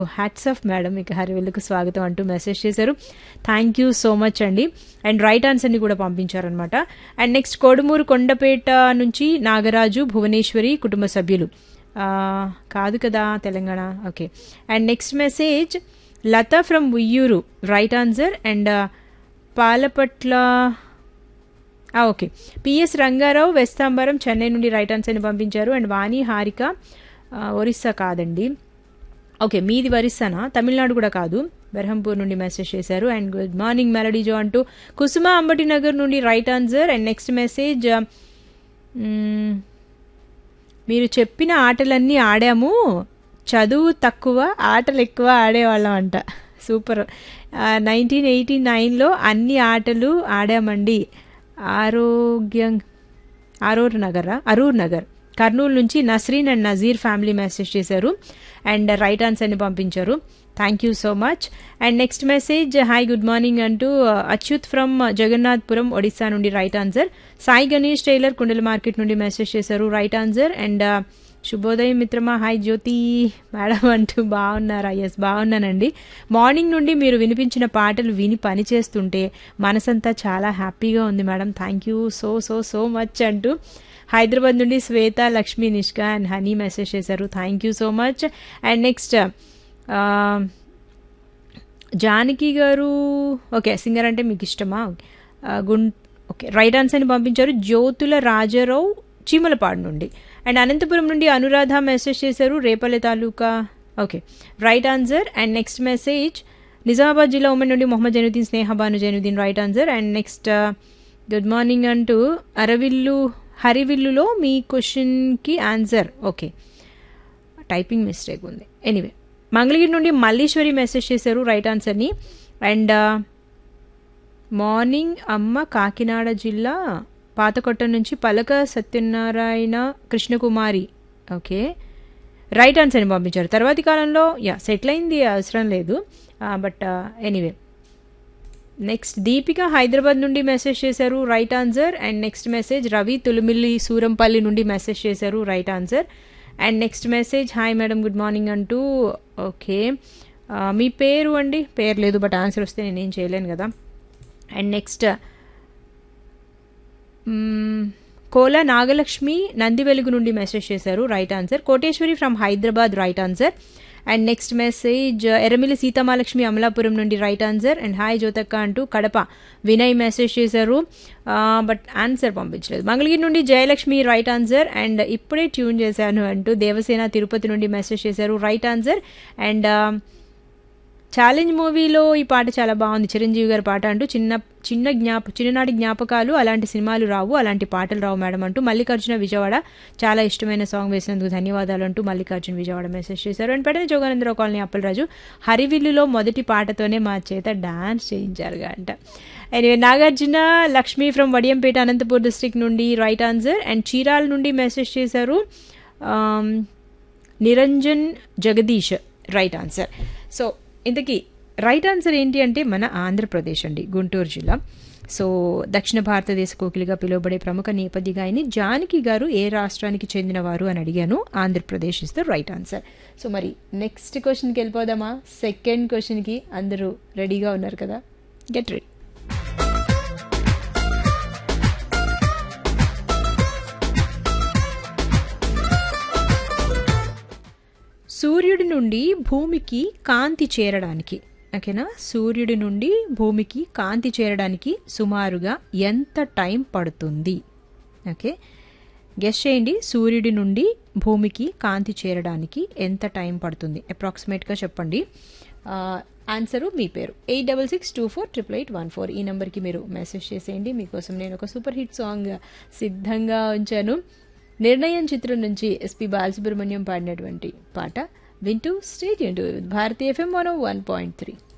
hats off madam ఇక హరివిల్లుకు స్వాగతం అంటూ మెసేజ్ చేశారు థ్యాంక్ యూ సో మచ్ అండి అండ్ రైట్ ఆన్సర్ని కూడా పంపించారనమాట అండ్ నెక్స్ట్ కోడుమూరు కొండపేట నుంచి నాగరాజు భువనేశ్వరి కుటుంబ సభ్యులు ఆ, కాదు కదా Telangana okay and next message Latha from Uyyuru right answer and Palapatla ఆ, ఓకే పిఎస్ రంగారావు వెస్తాంబరం చెన్నై నుండి రైట్ ఆన్సర్ని పంపించారు అండ్ వాణి హారిక ఆ, ఒరిస్సా కాదండి ఓకే మీది ఒరిస్సానా తమిళనాడు కూడా కాదు బెర్హంపూర్ నుండి మెసేజ్ చేశారు అండ్ గుడ్ మార్నింగ్ మెలడీ జో అంటూ కుసుమ అంబటి నగర్ నుండి right answer and next message hmm, మీరు చెప్పిన ఆటలన్నీ ఆడాము చదువు తక్కువ ఆటలు ఎక్కువ ఆడేవాళ్ళం అంట సూపర్ నైన్టీన్ ఎయిటీ నైన్లో అన్ని ఆటలు ఆడామండి ఆరోగ్యం ఆరూర్ నగరా అరూర్ నగర్ కర్నూలు నుంచి Nasreen and Nazeer family message చేశారు అండ్ రైట్ ఆన్సర్ని పంపించారు thank you so much and next message hi good morning అంటూ అచ్యుత్ ఫ్రమ్ జగన్నాథ్పురం ఒడిస్సా నుండి right answer Sai Ganesh tailor Kundala market నుండి మెసేజ్ చేశారు రైట్ ఆన్సర్ అండ్ శుభోదయం మిత్రమా హాయ్ జ్యోతి మేడం అంటూ బాగున్నారా ఎస్ బాగున్నానండి మార్నింగ్ నుండి మీరు వినిపించిన పాటలు విని పని చేస్తుంటే మనసంతా చాలా హ్యాపీగా ఉంది madam thank you so so so much అంటూ హైదరాబాద్ నుండి శ్వేత లక్ష్మీ నిష్కా అండ్ హనీ మెసేజ్ చేశారు thank you so much and next Janaki garu okay singer అంటే మీకు ఇష్టమా ఆ, గుం ఓకే రైట్ ఆన్సర్ని పంపించారు జ్యోతుల రాజారావు చీమలపాడు నుండి అండ్ అనంతపురం నుండి అనురాధ మెసేజ్ చేశారు Repalle taluka okay right answer and next message Nizamabad జిల్లా ఉమెన్ నుండి Mohammed Zainuddin Snehabanu Zainuddin right answer and next good morning అంటూ అరవిల్లు హరివిల్లులో మీ క్వశ్చన్కి ఆన్సర్ ఓకే టైపింగ్ మిస్టేక్ ఉంది ఎనీవే మంగళగిరి నుండి మల్లీశ్వరి మెసేజ్ చేశారు రైట్ ఆన్సర్ని అండ్ మార్నింగ్ అమ్మ కాకినాడ జిల్లా పాతకొట్ట నుంచి పలక సత్యనారాయణ కృష్ణకుమారి ఓకే రైట్ ఆన్సర్ని పంపించారు తర్వాతి కాలంలో యా సెటిల్ అయింది అవసరం లేదు but anyway next Deepika Hyderabad నుండి మెసేజ్ చేశారు right answer and next message Ravi Tulimilli Surampalli నుండి మెసేజ్ చేశారు right answer and next message hi madam good morning అంటూ ఓకే ఆ, మీ పేరు అండి పేరు లేదు బట్ ఆన్సర్ వస్తే నేనేం చేయలేను కదా and next hmm, Kola Nagalakshmi Nandi Velugu నుండి మెసేజ్ చేశారు right answer Koteswari from Hyderabad right answer and next message Yerramilli Seethamahalakshmi Amalapuram నుండి right answer and hi Jyothakka అంటూ కడప వినయ్ మెసేజ్ చేశారు బట్ ఆన్సర్ పంపించలేదు మంగళగిరి నుండి జయలక్ష్మి రైట్ ఆన్సర్ అండ్ ఇప్పుడే ట్యూన్ చేశాను అంటూ దేవసేన తిరుపతి నుండి మెసేజ్ చేశారు రైట్ ఆన్సర్ అండ్ ఛాలెంజ్ మూవీలో ఈ పాట చాలా బాగుంది చిరంజీవి గారి పాట అంటూ చిన్న చిన్న జ్ఞాప చిన్ననాటి జ్ఞాపకాలు అలాంటి సినిమాలు రావు అలాంటి పాటలు రావు మేడం అంటూ మల్లికార్జున విజయవాడ చాలా ఇష్టమైన సాంగ్ వేసినందుకు ధన్యవాదాలు అంటూ మల్లికార్జున విజయవాడ మెసేజ్ చేశారు అండ్ పెడన జోగానందరావు కాలనీ అప్పలరాజు హరివిల్లులో మొదటి పాటతోనే మా చేత డాన్స్ చేయించారుగా అంట anyway Nagarjuna Lakshmi from Vadiyampeta Anantapur district నుండి రైట్ ఆన్సర్ అండ్ చీరాల నుండి మెసేజ్ చేశారు um, Niranjan Jagadish right answer so ఇంతకీ రైట్ ఆన్సర్ ఏంటి అంటే మన ఆంధ్రప్రదేశ్ అండి గుంటూరు జిల్లా సో దక్షిణ భారతదేశ కోకిలిగా పిలువబడే ప్రముఖ నేపథ్య గాయని జానకి గారు ఏ రాష్ట్రానికి చెందినవారు అని అడిగాను Andhra Pradesh is the right answer so మరి నెక్స్ట్ క్వశ్చన్కి వెళ్ళిపోదామా సెకండ్ క్వశ్చన్కి అందరూ రెడీగా ఉన్నారు కదా గెట్ రెడీ సూర్యుడి నుండి భూమికి కాంతి చేరడానికి ఓకేనా సూర్యుడి నుండి భూమికి కాంతి చేరడానికి సుమారుగా ఎంత టైం పడుతుంది ఓకే గెస్ చేయండి సూర్యుడి నుండి భూమికి కాంతి చేరడానికి ఎంత టైం పడుతుంది అప్రాక్సిమేట్గా చెప్పండి ఆ, ఆన్సరు మీ పేరు eight double six two four triple eight one four ఈ నెంబర్కి మీరు మెసేజ్ చేసేయండి మీకోసం నేను ఒక సూపర్ హిట్ సాంగ్ సిద్ధంగా ఉంచాను నిర్ణయం చిత్రం నుంచి ఎస్పి బాలసుబ్రహ్మణ్యం పాడినటువంటి పాట వింటూ స్టేట్ భారతీయ FM one one point three